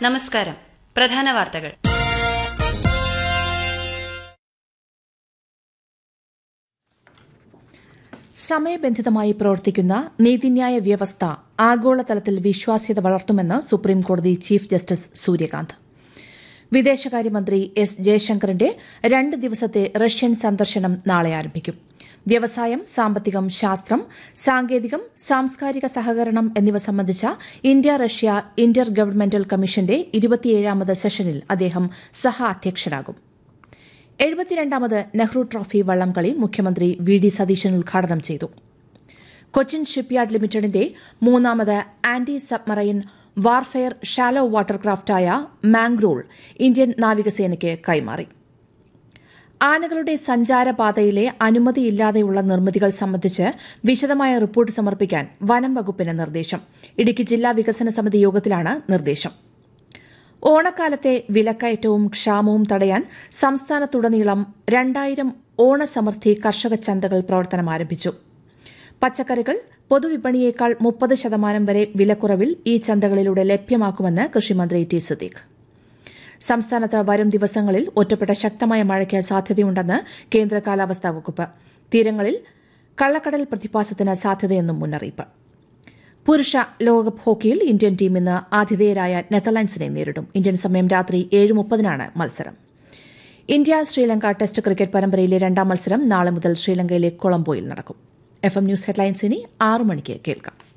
നമസ്കാരം പ്രധാന വാർത്തകൾ സമയബന്ധിതമായി പ്രവർത്തിക്കുന്ന നീതിന്യായ വ്യവസ്ഥ ആഗോളതലത്തിൽ വിശ്വാസ്യത വളർത്തുമെന്ന് സുപ്രീംകോടതി ചീഫ് ജസ്റ്റിസ് സൂര്യകാന്ത് വിദേശകാര്യമന്ത്രി എസ് ജയശങ്കറിന്റെ രണ്ട് ദിവസത്തെ റഷ്യൻ സന്ദർശനം നാളെ ആരംഭിക്കും വ്യവസായം സാമ്പത്തികം ശാസ്ത്രം സാങ്കേതികം സാംസ്കാരിക സഹകരണം എന്നിവ സംബന്ധിച്ച ഇന്ത്യ റഷ്യ ഇന്റർ ഗവൺമെന്റൽ കമ്മീഷന്റെ ഇരുപത്തിയേഴാമത് സെഷനിൽ അദ്ദേഹം സഹ അധ്യക്ഷനാകും എഴുപത്തിരണ്ടാമത് നെഹ്റു ട്രോഫി വള്ളംകളി മുഖ്യമന്ത്രി വി ഡി സതീശൻ ഉദ്ഘാടനം ചെയ്തു കൊച്ചിൻ ഷിപ്പ്യാർഡ് ലിമിറ്റഡിന്റെ മൂന്നാമത് ആന്റി സബ്മറൈൻ വാർഫെയർ ഷാലോ വാട്ടർക്രാഫ്റ്റായ മാംഗ്രൂൾ ഇന്ത്യൻ നാവികസേനയ്ക്ക് കൈമാറി ആനകളുടെ സഞ്ചാരപാതയിലെ അനുമതിയില്ലാതെയുള്ള നിർമ്മിതികൾ സംബന്ധിച്ച് വിശദമായ റിപ്പോർട്ട് സമർപ്പിക്കാൻ വനം വകുപ്പിന് നിർദ്ദേശം ഇടുക്കി ജില്ലാ വികസന സമിതി യോഗത്തിലാണ് നിർദ്ദേശം ഓണക്കാലത്തെ വിലക്കയറ്റവും ക്ഷാമവും തടയാൻ സംസ്ഥാനത്തുടനീളം രണ്ടായിരം ഓണസമൃദ്ധി കർഷക ചന്തകൾ പ്രവർത്തനം ആരംഭിച്ചു പച്ചക്കറികൾ പൊതുവിപണിയേക്കാൾ മുപ്പത് ശതമാനം വരെ വിലക്കുറവിൽ ഈ ചന്തകളിലൂടെ ലഭ്യമാക്കുമെന്ന് കൃഷിമന്ത്രി ടി സദീഖ് സംസ്ഥാനത്ത് വരും ദിവസങ്ങളിൽ ഒറ്റപ്പെട്ട ശക്തമായ മഴയ്ക്ക് സാധ്യതയുണ്ടെന്ന് കേന്ദ്ര കാലാവസ്ഥാ വകുപ്പ് തീരങ്ങളിൽ കള്ളക്കടൽ പ്രതിഭാസത്തിന് സാധ്യതയെന്നും മുന്നറിയിപ്പ് പുരുഷ ലോകകപ്പ് ഹോക്കിയിൽ ഇന്ത്യൻ ടീം ഇന്ന് ആതിഥേയരായ നെതർലാൻഡ്സിനെ നേരിടും ഇന്ത്യൻ സമയം രാത്രി ഏഴ് മുപ്പതിനാണ് മത്സരം ഇന്ത്യ ശ്രീലങ്ക ടെസ്റ്റ് ക്രിക്കറ്റ് പരമ്പരയിലെ രണ്ടാം മത്സരം നാളെ മുതൽ ശ്രീലങ്കയിലെ കൊളംബോയിൽ നടക്കും എഫ് എം ന്യൂസ് ഹെഡ്ലൈൻസ് ഇനി ആറു മണിക്ക് കേൾക്കാം